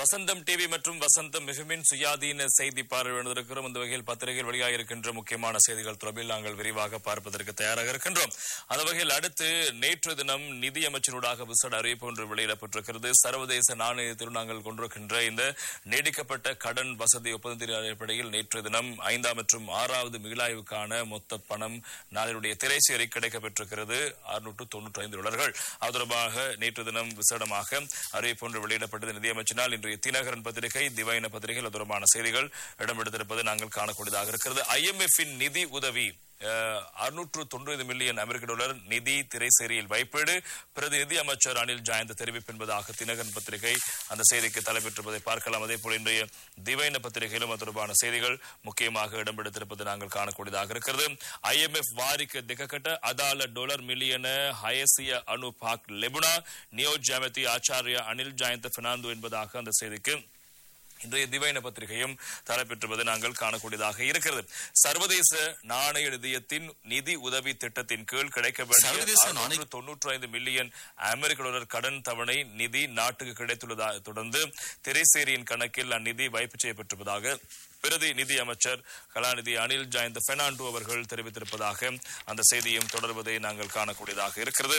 வசந்தம் TV மற்றும் வசந்தம் மிகமின் சுயாதீன செய்தி பார்வையிடுவதற்கிறோம் இந்த வகையில் பத்திரிகையில் வெளியாக இருக்கின்ற முக்கியமான செய்திகள் தொடர்பில் நாங்கள் விரிவாக பார்ப்பதற்கு தயாராக இருக்கின்றோம் அந்த வகையில் அடுத்து நேற்று தினம் நிதியமைச்சரூடாக விசேட அறிவிப்பு ஒன்று வெளியிடப்பட்டிருக்கிறது சர்வதேச நாணயத்தில் நாங்கள் கொண்டிருக்கின்ற இந்த நீடிக்கப்பட்ட கடன் வசதி ஒப்பந்தத்தின் அடிப்படையில் நேற்று தினம் ஐந்தாம் மற்றும் ஆறாவது மீளாய்வுக்கான மொத்த பணம் நாளினுடைய திரைச்சேரி கிடைக்கப்பெற்றிருக்கிறது அறுநூற்று தொன்னூற்றி ஐந்து டாலர்கள் அது தொடர்பாக நேற்று தினம் விசேடமாக அறிவிப்பு ஒன்று வெளியிடப்பட்டது நிதியமைச்சனால் இன்றைய தினகரன் பத்திரிகை திவைன பத்திரிகை அது தொடர்பான செய்திகள் இடம்பெடுத்திருப்பது நாங்கள் காணக்கூடியதாக இருக்கிறது ஐஎம்எஃபின் நிதி உதவி அறுநூற்று தொண்ணூறு மில்லியன் அமெரிக்க டாலர் நிதி திரைசேரியில் வைப்பீடு பிரதி நிதி அமைச்சர் அனில் ஜாயந்த் தெரிவிப்பு என்பதாக தினகரன் பத்திரிகை அந்த செய்திக்கு தலைப்பெற்றிருப்பதை பார்க்கலாம் அதே போல இன்றைய திவைன பத்திரிகையிலும் அது தொடர்பான செய்திகள் முக்கியமாக இடம்பெடுத்திருப்பது நாங்கள் காணக்கூடியதாக இருக்கிறது ஐஎம்எஃப் வாரிக்க திகக்கட்ட அதால டாலர் மில்லியன ஹயசிய அனு பாக் லெபுனா நியோ ஜாமதி ஆச்சாரியா அனில் ஜாயந்த் பெர்னாண்டோ என்பதாக அந்த செய்திக்கு இன்றைய திவைன பத்திரிகையும் தலைப்பெற்றுவது நாங்கள் காணக்கூடியதாக இருக்கிறது சர்வதேச நாணய நிதியத்தின் நிதி உதவி திட்டத்தின் கீழ் சர்வதேச கிடைக்க நாணய- தொன்னூற்றி ஐந்து மில்லியன் அமெரிக்க டாலர் கடன் தவணை நிதி நாட்டுக்கு கிடைத்துள்ளதாக தொடர்ந்து திரைசேரியின் கணக்கில் அந்நிதி வைப்பு செய்யப்பட்டிருப்பதாக பிரதி நிதி அமைச்சர் கலாநிதி அனில் ஜாயந்த் பெர்னாண்டோ அவர்கள் தெரிவித்திருப்பதாக அந்த செய்தியும் தொடர்வதை நாங்கள் காணக்கூடியதாக இருக்கிறது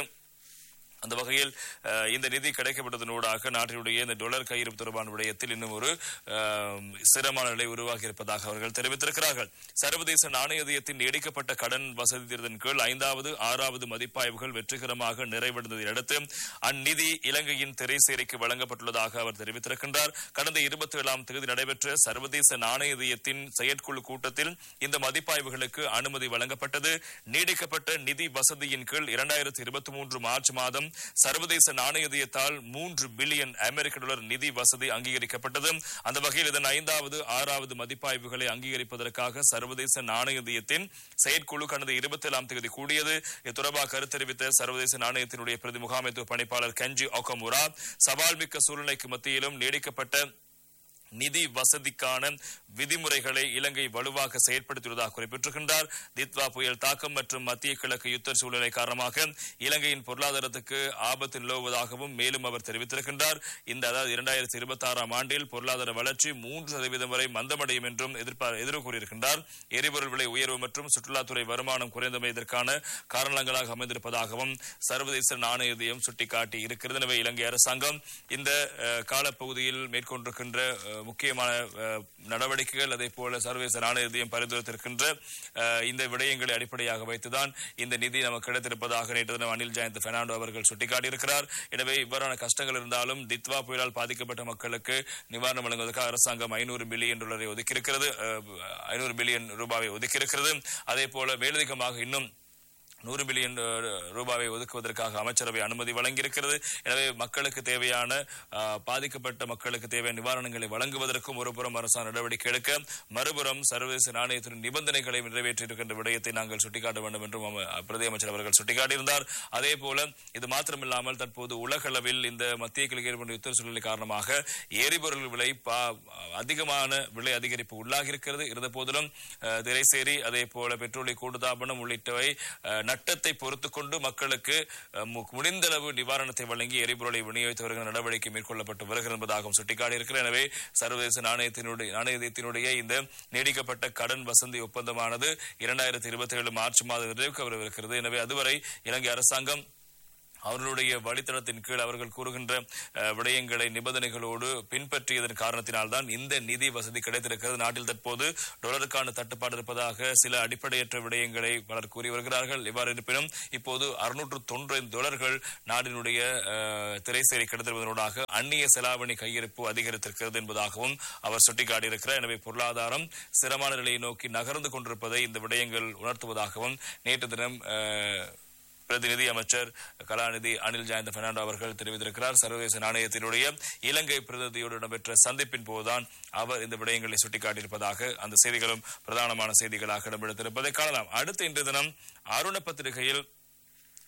அந்த வகையில் அஹ், இந்த நிதி கிடைக்கப்பட்டதனூடாக நாட்டினுடைய இந்த டொலர் கையிருப்பு தொடர்பான விடயத்தில் இன்னும் ஒரு அஹ், சிரமமான நிலை உருவாகி இருப்பதாக அவர்கள் தெரிவித்திருக்கிறார்கள் சர்வதேச நாணயத்தின் நீடிக்கப்பட்ட கடன் வசதி திட்டத்தின் கீழ் ஐந்தாவது ஆறாவது மதிப்பாய்வுகள் வெற்றிகரமாக நிறைவடைந்ததை அடுத்து அந்நிதி இலங்கையின் திரைசேரிக்கு வழங்கப்பட்டுள்ளதாக அவர் தெரிவித்திருக்கின்றார் கடந்த இருபத்தி ஏழாம் தேதி நடைபெற்ற சர்வதேச நாணயத்தின் செயற்குழு கூட்டத்தில் இந்த மதிப்பாய்வுகளுக்கு அனுமதி வழங்கப்பட்டது நீடிக்கப்பட்ட நிதி வசதியின் கீழ் இரண்டாயிரத்தி இருபத்தி மூன்று மார்ச் மாதம் சர்வதேச நாணயத்தால் மூன்று பில்லியன் அமெரிக்க டாலர் நிதி வசதி அங்கீகரிக்கப்பட்டது அந்த வகையில் இதன் ஐந்தாவது ஆறாவது மதிப்பாய்வுகளை அங்கீகரிப்பதற்காக சர்வதேச நாணயத்தின் செயற்குழு கடந்த இருபத்தி ஏழாம் தேதி கூடியது இது தொடர்பாக கருத்தெரிவித்த சர்வதேச நாணயத்தினுடைய பிரதி முகாமைத்துவ பணிப்பாளர் கெஞ்சி ஒகமுரா சவால் மிக்க சூழ்நிலைக்கு மத்தியிலும் நீடிக்கப்பட்ட நிதி வசதிக்கான விதிமுறைகளை இலங்கை வலுவாக செயற்படுத்தியுள்ளதாக குறிப்பிட்டிருக்கின்றார் தித்வா புயல் தாக்கம் மற்றும் மத்திய கிழக்கு யுத்த சூழ்நிலை காரணமாக இலங்கையின் பொருளாதாரத்துக்கு ஆபத்து நிலவுவதாகவும் மேலும் அவர் தெரிவித்திருக்கின்றார் இந்த அதாவது இரண்டாயிரத்தி இருபத்தி ஆறாம் ஆண்டில் பொருளாதார வளர்ச்சி மூன்று சதவீதம் வரை மந்தமடையும் என்றும் எதிர்பார் எதிர்வு கூறியிருக்கின்றார் எரிபொருள் விலை உயர்வு மற்றும் சுற்றுலாத்துறை வருமானம் குறைந்தமை இதற்கான காரணங்களாக அமைந்திருப்பதாகவும் சர்வதேச நாணயத்தையும் சுட்டிக்காட்டி இருக்கிறது எனவே இலங்கை அரசாங்கம் இந்த அஹ், காலப்பகுதியில் மேற்கொண்டிருக்கின்ற அஹ், முக்கியமான அஹ், நடவடிக்கைகள் அதே போல சர்வதேச நாணயத்தையும் பரிந்துரைத்திருக்கின்ற அஹ், இந்த விடயங்களை அடிப்படையாக வைத்துதான் இந்த நிதி நமக்கு கிடைத்திருப்பதாக நேற்று தினம் அனில் ஜெயந்த் பெர்னாண்டோ அவர்கள் சுட்டிக்காட்டியிருக்கிறார் எனவே இவ்வாறான கஷ்டங்கள் இருந்தாலும் தித்வா புயலால் பாதிக்கப்பட்ட மக்களுக்கு நிவாரணம் வழங்குவதற்காக அரசாங்கம் ஐநூறு பில்லியன் டாலரை ஒதுக்கியிருக்கிறது ஐநூறு பில்லியன் ரூபாவை ஒதுக்கியிருக்கிறது அதே போல மேலதிகமாக இன்னும் நூறு பில்லியன் அஹ், ரூபாவை ஒதுக்குவதற்காக அமைச்சரவை அனுமதி வழங்கியிருக்கிறது எனவே மக்களுக்கு தேவையான அஹ், பாதிக்கப்பட்ட மக்களுக்கு தேவையான நிவாரணங்களை வழங்குவதற்கும் ஒருபுறம் அரசாங்க நடவடிக்கை எடுக்க மறுபுறம் சர்வதேச நாணயத்தின் நிபந்தனைகளை நிறைவேற்றியிருக்கின்ற விடயத்தை நாங்கள் சுட்டிக்காட்ட வேண்டும் என்றும் அம- பிரதி அமைச்சர் அவர்கள் சுட்டிக்காட்டியிருந்தார் அதே போல இது மாத்திரமில்லாமல் தற்போது உலகளவில் இந்த மத்திய கிழக்கு ஏற்பட்ட யுத்த சூழ்நிலை காரணமாக எரிபொருள் விலை பா- அதிகமான விலை அதிகரிப்பு உள்ளாகி இருக்கிறது இருந்த போதிலும் அஹ், திரைசேரி அதே போல பெட்ரோலிய கூடுதாபனம் உள்ளிட்டவை அஹ், நட்டத்தை பொறுத்துக் கொண்டு மக்களுக்கு அஹ், மு- முடிந்தளவு நிவாரணத்தை வழங்கி எரிபொருளை விநியோகித்து வருகிற நடவடிக்கை மேற்கொள்ளப்பட்டு வருகிறது என்பதாகவும் சுட்டிக்காட்டியிருக்கிறது எனவே சர்வதேச நாணயத்தினுடைய நாணயத்தினுடைய இந்த நீடிக்கப்பட்ட கடன் வசதி ஒப்பந்தமானது இரண்டாயிரத்தி இருபத்தி ஏழு மார்ச் மாதம் நிறைவுக்கு வரவிருக்கிறது எனவே அதுவரை இலங்கை அரசாங்கம் அவர்களுடைய வழித்தடத்தின் கீழ் அவர்கள் கூறுகின்ற அஹ், விடயங்களை நிபந்தனைகளோடு பின்பற்றியதன் காரணத்தினால்தான் இந்த நிதி வசதி கிடைத்திருக்கிறது நாட்டில் தற்போது டாலருக்கான தட்டுப்பாடு இருப்பதாக சில அடிப்படையற்ற விடயங்களை பலர் கூறி வருகிறார்கள் இவ்வாறு இருப்பினும் இப்போது அறுநூற்று தொண்ணூறு டாலர்கள் நாட்டினுடைய அஹ், திரைசேரி கிடைத்திருப்பதனூடாக அந்நிய செலாவணி கையிருப்பு அதிகரித்திருக்கிறது என்பதாகவும் அவர் சுட்டிக்காட்டியிருக்கிறார் எனவே பொருளாதாரம் சிரமமான நிலையை நோக்கி நகர்ந்து கொண்டிருப்பதை இந்த விடயங்கள் உணர்த்துவதாகவும் நேற்று தினம் அஹ், பிரதிநிதி அமைச்சர் கலாநிதி அனில் ஜெயந்த பெர்னாண்டோ அவர்கள் தெரிவித்திருக்கிறார் சர்வதேச நாணயத்தினுடைய இலங்கை பிரதிநிதியோடு இடம்பெற்ற சந்திப்பின் போதுதான் அவர் இந்த விடயங்களை சுட்டிக்காட்டியிருப்பதாக அந்த செய்திகளும் பிரதானமான செய்திகளாக இடம்பெடுத்திருப்பதை காணலாம் அடுத்த இன்று தினம் அருண பத்திரிகையில்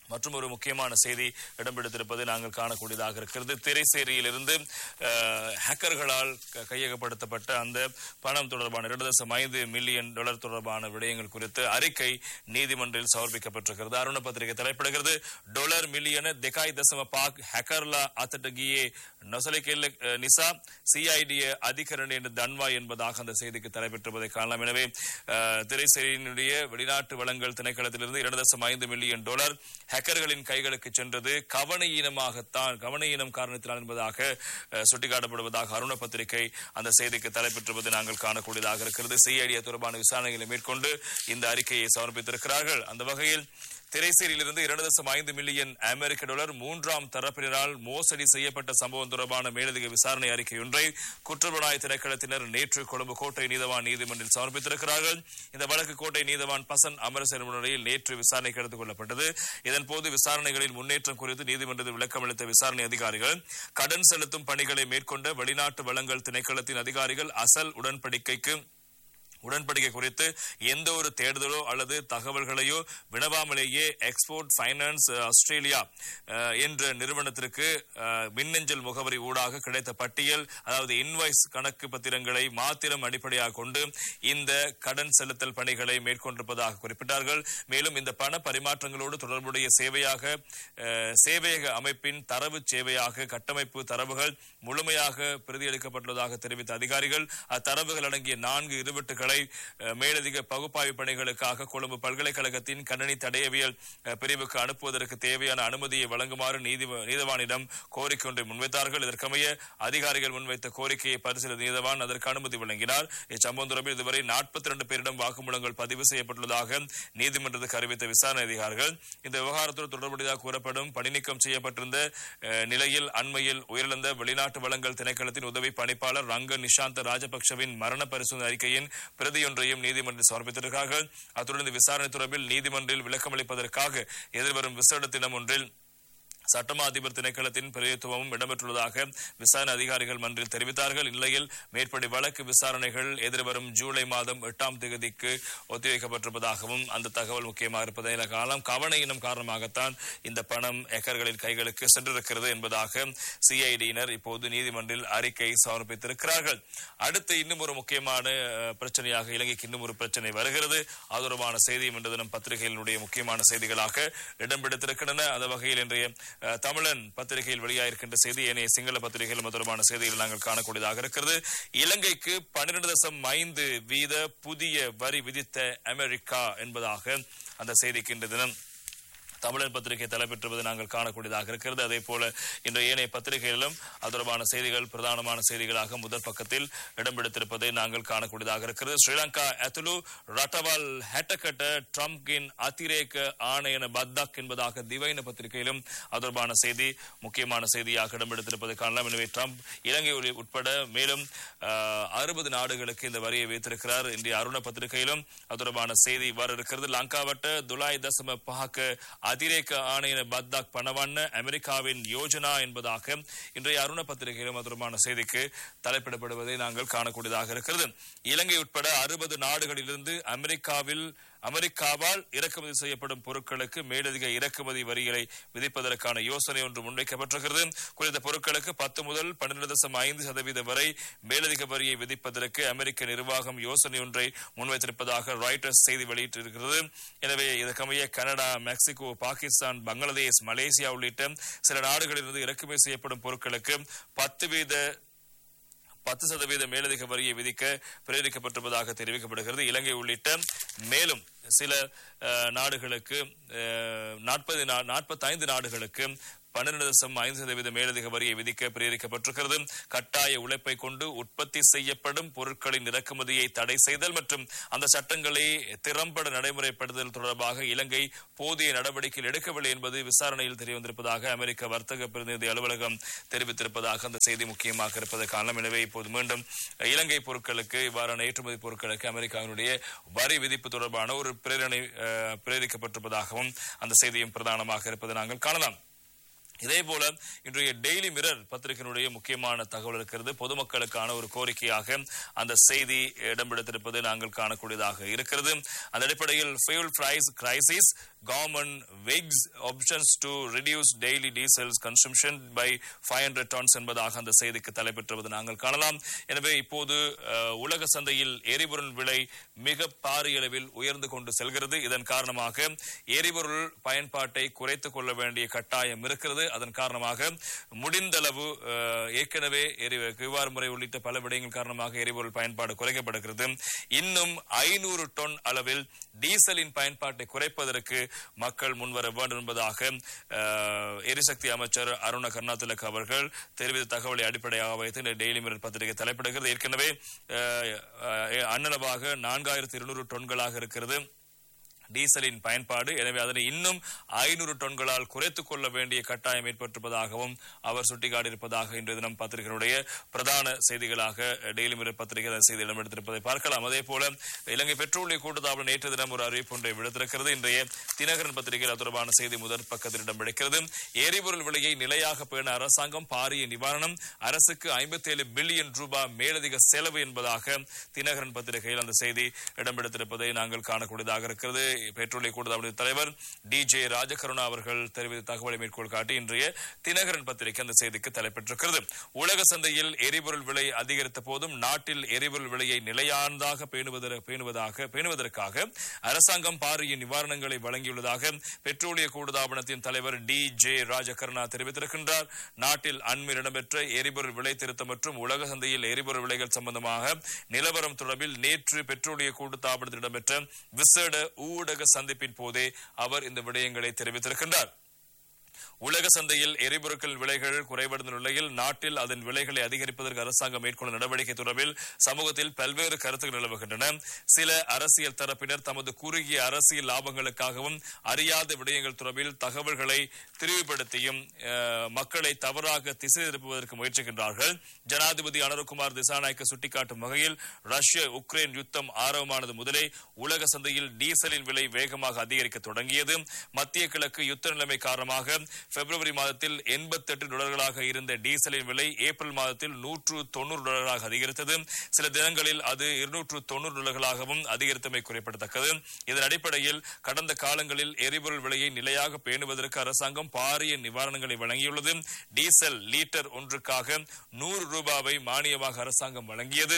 மற்றும் ஒரு முக்கியமான செய்தி இடம்பெடுத்திருப்பதை நாங்கள் காணக்கூடியதாக இருக்கிறது திரைசேரியிலிருந்து அஹ், ஹேக்கர்களால் க- கையகப்படுத்தப்பட்ட அந்த பணம் தொடர்பான இரண்டு தசம் ஐந்து மில்லியன் டாலர் தொடர்பான விடயங்கள் குறித்து அறிக்கை நீதிமன்றில் சமர்ப்பிக்கப்பட்டிருக்கிறது அருண பத்திரிகை தலைப்பிடுகிறது டாலர் மில்லியன தெகாய் தசம பாக் ஹேக்கர்லா அத்தட்டகியே நொசலிக்கெல்ல அஹ், நிசா சிஐடிய அதிகரணி என்று தன்வா என்பதாக அந்த செய்திக்கு தலைப்பெற்றிருப்பதை காணலாம் எனவே அஹ், திரைசேரியினுடைய வெளிநாட்டு வளங்கள் திணைக்களத்திலிருந்து இரண்டு தசம் ஐந்து மில்லியன் டாலர் ஹேக்கர்களின் கைகளுக்கு சென்றது கவனையீனமாகத்தான் கவனையீனம் காரணத்தினால் என்பதாக அஹ், சுட்டிக்காட்டப்படுவதாக அருண பத்திரிகை அந்த செய்திக்கு தலைப்பெற்றிருப்பதை நாங்கள் காணக்கூடியதாக இருக்கிறது சிஐடி தொடர்பான விசாரணைகளை மேற்கொண்டு இந்த அறிக்கையை சமர்ப்பித்திருக்கிறார்கள் அந்த வகையில் திரைசேரியிலிருந்து இரண்டு தசம் ஐந்து மில்லியன் அமெரிக்க டாலர் மூன்றாம் தரப்பினரால் மோசடி செய்யப்பட்ட சம்பவம் தொடர்பான மேலதிக விசாரணை அறிக்கை ஒன்றை குற்றப்புலனாய்வு திணைக்களத்தினர் நேற்று கொழும்பு கோட்டை நீதவான் நீதிமன்றில் சமர்ப்பித்திருக்கிறார்கள் இந்த வழக்கு கோட்டை நீதவான் பசன் அமரசேன முன்னிலையில் நேற்று விசாரணைக்கு எடுத்துக் கொள்ளப்பட்டது இதன்போது விசாரணைகளில் முன்னேற்றம் குறித்து நீதிமன்றத்தில் விளக்கமளித்த விசாரணை அதிகாரிகள் கடன் செலுத்தும் பணிகளை மேற்கொண்ட வெளிநாட்டு வளங்கள் திணைக்களத்தின் அதிகாரிகள் அசல் உடன்படிக்கைக்கு உடன்படிக்கை குறித்து எந்த ஒரு தேடுதலோ அல்லது தகவல்களையோ வினவாமலேயே எக்ஸ்போர்ட் ஃபைனான்ஸ் ஆஸ்திரேலியா அஹ், என்ற நிறுவனத்திற்கு அஹ், மின்னஞ்சல் முகவரி ஊடாக கிடைத்த பட்டியல் அதாவது இன்வாய்ஸ் கணக்கு பத்திரங்களை மாத்திரம் அடிப்படையாக கொண்டு இந்த கடன் செலுத்தல் பணிகளை மேற்கொண்டிருப்பதாக குறிப்பிட்டார்கள் மேலும் இந்த பண பரிமாற்றங்களோடு தொடர்புடைய சேவையாக அஹ், சேவையக அமைப்பின் தரவு சேவையாக கட்டமைப்பு தரவுகள் முழுமையாக பிரதியளிக்கப்பட்டுள்ளதாக தெரிவித்த அதிகாரிகள் அத்தரவுகள் அடங்கிய நான்கு இருவட்டுகளை அஹ், மேலதிக பகுப்பாய்வு பணிகளுக்காக கொழும்பு பல்கலைக்கழகத்தின் கணனி தடயவியல் அஹ், பிரிவுக்கு அனுப்புவதற்கு தேவையான அனுமதியை வழங்குமாறு நீதி நீதவானிடம் கோரிக்கை ஒன்றை முன்வைத்தார்கள் இதற்கமைய அதிகாரிகள் முன்வைத்த கோரிக்கையை பரிசீலித்த நீதவான் அதற்கு அனுமதி வழங்கினார் இச்சம்பவம் தொடர்பில் இதுவரை நாற்பத்தி இரண்டு பேரிடம் வாக்குமூலங்கள் பதிவு செய்யப்பட்டுள்ளதாக நீதிமன்றத்துக்கு அறிவித்த விசாரணை அதிகாரிகள் இந்த விவகாரத்தோடு தொடர்புடையதாக கூறப்படும் பணிநீக்கம் செய்யப்பட்டிருந்த அஹ், நிலையில் அண்மையில் உயிரிழந்த வெளிநாட்டு வளங்கள் திணைக்களத்தின் உதவி பணிப்பாளர் ரங்க நிஷாந்த ராஜபக்சவின் மரண பரிசோதனை அறிக்கையின் பிரதியொன்றையும் நீதிமன்றில் சமர்ப்பித்திருக்கிறார்கள் அத்துடன் இந்த விசாரணை தொடர்பில் நீதிமன்றில் விளக்கமளிப்பதற்காக எதிர்வரும் விசேட தினம் ஒன்றில் சட்டமா அதிபர் திணைக்களத்தின் பிரதித்துவமும் இடம்பெற்றுள்ளதாக விசாரணை அதிகாரிகள் மன்றில் தெரிவித்தார்கள் இந்நிலையில் மேற்படி வழக்கு விசாரணைகள் எதிர்வரும் ஜூலை மாதம் எட்டாம் தேதிக்கு ஒத்திவைக்கப்பட்டிருப்பதாகவும் அந்த தகவல் முக்கியமாக இருப்பதை காலம் கவனையினம் காரணமாகத்தான் இந்த பணம் ஏக்கர்களின் கைகளுக்கு சென்றிருக்கிறது என்பதாக சிஐடியினர் இப்போது நீதிமன்றில் அறிக்கை சமர்ப்பித்திருக்கிறார்கள் அடுத்து இன்னும் ஒரு முக்கியமான அஹ், பிரச்சனையாக இலங்கைக்கு இன்னும் ஒரு பிரச்சனை வருகிறது அது தொடர்பான செய்தியும் இன்று தினம் பத்திரிகைகளுடைய முக்கியமான செய்திகளாக இடம்பெடுத்திருக்கின்றன அந்த வகையில் இன்றைய அஹ், தமிழன் பத்திரிகையில் வெளியாயிருக்கின்ற செய்தி ஏனைய சிங்கள பத்திரிகைகள் தொடர்பான செய்திகள் நாங்கள் காணக்கூடியதாக இருக்கிறது இலங்கைக்கு பன்னிரண்டு தசம் ஐந்து வீத புதிய வரி விதித்த அமெரிக்கா என்பதாக அந்த செய்திக்கு இன்று தினம் தமிழர் பத்திரிகை தலைப்பெற்றுவது நாங்கள் காணக்கூடியதாக இருக்கிறது அதே போல இன்றைய ஏனைய பத்திரிகைகளிலும் அது தொடர்பான செய்திகள் பிரதானமான செய்திகளாக முதல் பக்கத்தில் இடம்பெடுத்திருப்பதை நாங்கள் காணக்கூடியதாக இருக்கிறது ஸ்ரீலங்கா அத்துலு ரட்டவால் ஹெட்டக்கட்ட ட்ரம்பின் அதிரேக ஆணையன பத்தக் என்பதாக திவைன பத்திரிகையிலும் அது தொடர்பான செய்தி முக்கியமான செய்தியாக இடம்பெடுத்திருப்பதை காணலாம் எனவே ட்ரம்ப் இலங்கை உள்- உட்பட மேலும் அறுபது நாடுகளுக்கு இந்த வரியை வைத்திருக்கிறார் இன்றைய அருண பத்திரிகையிலும் அது தொடர்பான செய்தி வர இருக்கிறது லங்காவட்ட துலாய் தசம பஹாக்க அதிரேக ஆணையன பத்தாக் பணவண்ண அமெரிக்காவின் யோஜனா என்பதாக இன்றைய அருண பத்திரிகையிலும் அது தொடர்பான செய்திக்கு தலைப்பிடப்படுவதை நாங்கள் காணக்கூடியதாக இருக்கிறது இலங்கை உட்பட அறுபது நாடுகளிலிருந்து அமெரிக்காவில் அமெரிக்காவால் இறக்குமதி செய்யப்படும் பொருட்களுக்கு மேலதிக இறக்குமதி வரிகளை விதிப்பதற்கான யோசனை ஒன்று முன்வைக்கப்பட்டிருக்கிறது குறித்த பொருட்களுக்கு பத்து முதல் பன்னிரண்டு தசம் ஐந்து சதவீத வரை மேலதிக வரியை விதிப்பதற்கு அமெரிக்க நிர்வாகம் யோசனை ஒன்றை முன்வைத்திருப்பதாக ராய்டர்ஸ் செய்தி வெளியிட்டிருக்கிறது எனவே இதற்கமைய Canada Mexico Pakistan Bangladesh Malaysia உள்ளிட்ட சில நாடுகளிலிருந்து இறக்குமதி செய்யப்படும் பொருட்களுக்கு பத்து வீத பத்து சதவீத மேலதிக வரியை விதிக்க பிரேரிக்கப்பட்டிருப்பதாக தெரிவிக்கப்படுகிறது இலங்கை உள்ளிட்ட மேலும் சில அஹ், நாடுகளுக்கு நாற்பது நாற்பத்தைந்து நாடுகளுக்கு பன்னிரண்டு தசம் ஐந்து சதவீத மேலதிக வரியை விதிக்க பிரேரிக்கப்பட்டிருக்கிறது கட்டாய உழைப்பை கொண்டு உற்பத்தி செய்யப்படும் பொருட்களின் இறக்குமதியை தடை செய்தல் மற்றும் அந்த சட்டங்களை திறம்பட நடைமுறைப்படுத்துதல் தொடர்பாக இலங்கை போதிய நடவடிக்கைகள் எடுக்கவில்லை என்பது விசாரணையில் தெரியவந்திருப்பதாக அமெரிக்க வர்த்தக பிரதிநிதி அலுவலகம் தெரிவித்திருப்பதாக அந்த செய்தி முக்கியமாக இருப்பதை காரணம் எனவே இப்போது மீண்டும் இலங்கை பொருட்களுக்கு இவ்வாறான ஏற்றுமதி பொருட்களுக்கு அமெரிக்காவினுடைய வரி விதிப்பு தொடர்பான ஒரு பிரேரணை அஹ், பிரேரிக்கப்பட்டிருப்பதாகவும் அந்த செய்தியும் பிரதானமாக இருப்பதை நாங்கள் காணலாம் இதே போல இன்றைய டெய்லி மிரர் பத்திரிகையினுடைய முக்கியமான தகவல் இருக்கிறது பொதுமக்களுக்கான ஒரு கோரிக்கையாக அந்த செய்தி இடம்பெடுத்திருப்பது நாங்கள் காணக்கூடியதாக இருக்கிறது அந்த அடிப்படையில் fuel price crisis government wigs options to reduce daily diesel consumption by 500 tons என்பதாக அந்த செய்திக்கு தலைப்பெற்றுவது நாங்கள் காணலாம் எனவே இப்போது அஹ், உலக சந்தையில் எரிபொருள் விலை மிக பாரிய அளவில் உயர்ந்து கொண்டு செல்கிறது இதன் காரணமாக எரிபொருள் பயன்பாட்டை குறைத்துக் கொள்ள வேண்டிய கட்டாயம் இருக்கிறது அதன் காரணமாக முடிந்தளவு அஹ், ஏற்கனவே எரி கிவார் முறை உள்ளிட்ட பல விடயங்கள் காரணமாக எரிபொருள் பயன்பாடு குறைக்கப்படுகிறது இன்னும் ஐநூறு டன் அளவில் டீசலின் பயன்பாட்டை குறைப்பதற்கு மக்கள் முன்வர வேண்டும் என்பதாக அஹ், எரிசக்தி அமைச்சர் அருண கருணாதிலக் அவர்கள் தெரிவித்த தகவலை அடிப்படையாக வைத்து இந்த டெய்லி மிரர் பத்திரிகை தலைப்பிடுகிறது ஏற்கனவே அஹ், அஹ், அன்னளவாக நான்காயிரத்தி இருநூறு டன்களாக இருக்கிறது டீசலின் பயன்பாடு எனவே அதனை இன்னும் ஐநூறு டன்களால் குறைத்துக் கொள்ள வேண்டிய கட்டாயம் ஏற்பட்டிருப்பதாகவும் அவர் சுட்டிக்காட்டியிருப்பதாக இன்றைய தினம் பத்திரிகையினுடைய பிரதான செய்திகளாக டெய்லி மிரர் பத்திரிகை அந்த செய்தி இடம்பெடுத்திருப்பதை பார்க்கலாம் அதே போல இலங்கை பெட்ரோலிய கூட்டுத்தாபனம் நேற்று தினம் ஒரு அறிவிப்பு ஒன்றை விடுத்திருக்கிறது இன்றைய தினகரன் பத்திரிகையில் அது தொடர்பான செய்தி முதற் பக்கத்தில் இடம்பிடிக்கிறது எரிபொருள் விலையை நிலையாக பேண அரசாங்கம் பாரிய நிவாரணம் அரசுக்கு ஐம்பத்தேழு பில்லியன் ரூபாய் மேலதிக செலவு என்பதாக தினகரன் பத்திரிகையில் அந்த செய்தி இடம்பெடுத்திருப்பதை நாங்கள் காணக்கூடியதாக இருக்கிறது பெட்ரோலிய கூட்டுத்தாபனத்தின் தலைவர் டி ஜே ராஜகருணா அவர்கள் தெரிவித்த தகவலை மேற்கோள் காட்டி இன்றைய தினகரன் பத்திரிகை அந்த செய்திக்கு தலைப்பெற்றிருக்கிறது உலக சந்தையில் எரிபொருள் விலை அதிகரித்த போதும் நாட்டில் எரிபொருள் விலையை நிலையானதாக பேணுவதற்கு பேணுவதாக பேணுவதற்காக அரசாங்கம் பாரிய நிவாரணங்களை வழங்கியுள்ளதாக பெட்ரோலிய கூடுதாபனத்தின் தலைவர் டி ஜே ராஜகருணா தெரிவித்திருக்கின்றார் நாட்டில் அண்மையில் இடம்பெற்ற எரிபொருள் விலை திருத்தம் மற்றும் உலக சந்தையில் எரிபொருள் விலைகள் சம்பந்தமாக நிலவரம் தொடர்பில் நேற்று பெட்ரோலிய கூட்டுத்தாபனத்தில் இடம்பெற்ற விசேட ஊடக சந்திப்பின் போதே அவர் இந்த விடயங்களை தெரிவித்திருக்கின்றார் உலக சந்தையில் எரிபொருட்கள் விலைகள் குறைவடைந்த நிலையில் நாட்டில் அதன் விலைகளை அதிகரிப்பதற்கு அரசாங்கம் மேற்கொண்ட நடவடிக்கை தொடர்பில் சமூகத்தில் பல்வேறு கருத்துக்கள் நிலவுகின்றன சில அரசியல் தரப்பினர் தமது குறுகிய அரசியல் லாபங்களுக்காகவும் அறியாத விடயங்கள் தொடர்பில் தகவல்களை திரிவுபடுத்தியும் அஹ், மக்களை தவறாக திசை திருப்புவதற்கு முயற்சிக்கின்றார்கள் ஜனாதிபதி அனுரகுமார் திசாநாயக்க சுட்டிக்காட்டும் வகையில் ரஷ்ய உக்ரைன் யுத்தம் ஆரம்பமானது முதலே உலக சந்தையில் டீசலின் விலை வேகமாக அதிகரிக்க தொடங்கியது மத்திய கிழக்கு யுத்த நிலைமை காரணமாக பிப்ரவரி மாதத்தில் 88 டாலர்களாக இருந்த டீசலின் விலை ஏப்ரல் மாதத்தில் நூற்று தொண்ணூறு டாலர்களாக அதிகரித்தது சில தினங்களில் அது இருநூற்று தொண்ணூறு டாலர்களாகவும் அதிகரித்தமை குறிப்பிடத்தக்கது இதன் அடிப்படையில் கடந்த காலங்களில் எரிபொருள் விலையை நிலையாக பேணுவதற்கு அரசாங்கம் பாரிய நிவாரணங்களை வழங்கியுள்ளது டீசல் லீட்டர் ஒன்றுக்காக நூறு ரூபாவை மானியமாக அரசாங்கம் வழங்கியது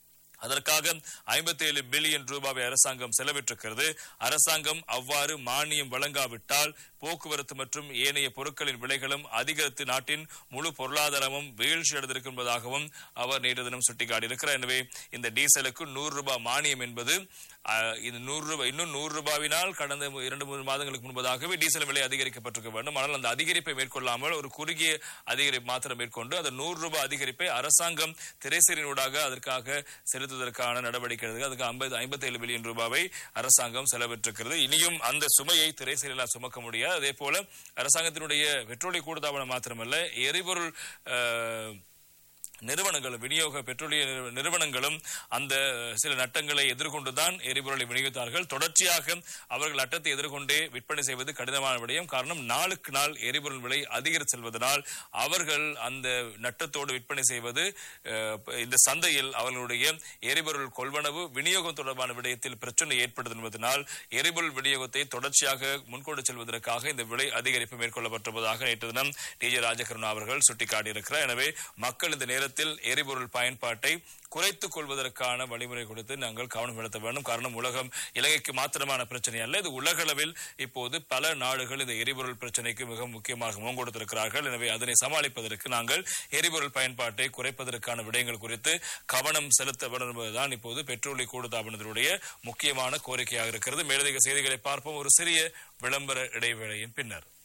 அதற்காக 57 பில்லியன் ரூபாவை அரசாங்கம் செலவிட்டிருக்கிறது அரசாங்கம் அவ்வாறு மானியம் வழங்காவிட்டால் போக்குவரத்து மற்றும் ஏனைய பொருட்களின் விலைகளும் அதிகரித்து நாட்டின் முழு பொருளாதாரமும் வீழ்ச்சி அடைந்திருக்கும் என்பதாகவும் அவர் நேற்று தினம் சுட்டிக்காட்டியிருக்கிறார் எனவே இந்த டீசலுக்கு நூறு ரூபாய் மானியம் என்பது அஹ், இந்த நூறு ரூபாய் இன்னும் நூறு ரூபாவினால் கடந்த மு- இரண்டு மூன்று மாதங்களுக்கு முன்பதாகவே டீசல் விலை அதிகரிக்கப்பட்டிருக்க வேண்டும் ஆனால் அந்த அதிகரிப்பை மேற்கொள்ளாமல் ஒரு குறுகிய அதிகரிப்பு மாத்திரம் மேற்கொண்டு அந்த நூறு ரூபாய் அதிகரிப்பை அரசாங்கம் திரைசீரினூடாக அதற்காக செலுத்துவதற்கான நடவடிக்கை எடுத்தது அதுக்கு ஐம்பது ஐம்பத்தேழு பில்லியன் ரூபாவை அரசாங்கம் செலவிட்டிருக்கிறது இனியும் அந்த சுமையை திரைசீரிலால் சுமக்க முடியாது அதே போல அரசாங்கத்தினுடைய பெட்ரோலிய கூடுதாபனம் மாத்திரமல்ல எரிபொருள் அஹ், நிறுவனங்களும் விநியோக பெட்ரோலிய நிறுவ- நிறுவனங்களும் அந்த சில நட்டங்களை எதிர்கொண்டுதான் எரிபொருளை விநியோகித்தார்கள் தொடர்ச்சியாக அவர்கள் நட்டத்தை எதிர்கொண்டே விற்பனை செய்வது கடினமான விடயம் காரணம் நாளுக்கு நாள் எரிபொருள் விலை அதிகரித்து செல்வதனால் அவர்கள் அந்த நட்டத்தோடு விற்பனை செய்வது அஹ், இந்த சந்தையில் அவர்களுடைய எரிபொருள் கொள்வனவு விநியோகம் தொடர்பான விடயத்தில் பிரச்சனை ஏற்படுது என்பதனால் எரிபொருள் விநியோகத்தை தொடர்ச்சியாக முன்கொண்டு செல்வதற்காக இந்த விலை அதிகரிப்பு மேற்கொள்ளப்பட்டிருப்பதாக நேற்று தினம் டி ஜே ராஜகருணா அவர்கள் சுட்டிக்காட்டியிருக்கிறார் எனவே மக்கள் இந்த நேரத்தில் எரிபொருள் பயன்பாட்டை குறைத்துக் கொள்வதற்கான வழிமுறை கொடுத்து நாங்கள் கவனம் செலுத்த வேண்டும் காரணம் உலகம் இலங்கைக்கு மாத்திரமான பிரச்சனை அல்ல இது உலகளவில் இப்போது பல நாடுகள் இந்த எரிபொருள் பிரச்சனைக்கு மிக முக்கியமாக முகம் கொடுத்திருக்கிறார்கள் எனவே அதனை சமாளிப்பதற்கு நாங்கள் எரிபொருள் பயன்பாட்டை குறைப்பதற்கான விடயங்கள் குறித்து கவனம் செலுத்த வேண்டும் என்பதுதான் இப்போது பெட்ரோலிய கூடுதாபனத்தினுடைய முக்கியமான கோரிக்கையாக இருக்கிறது மேலதிக செய்திகளை பார்ப்போம் ஒரு சிறிய விளம்பர இடைவேளையின் பின்னர்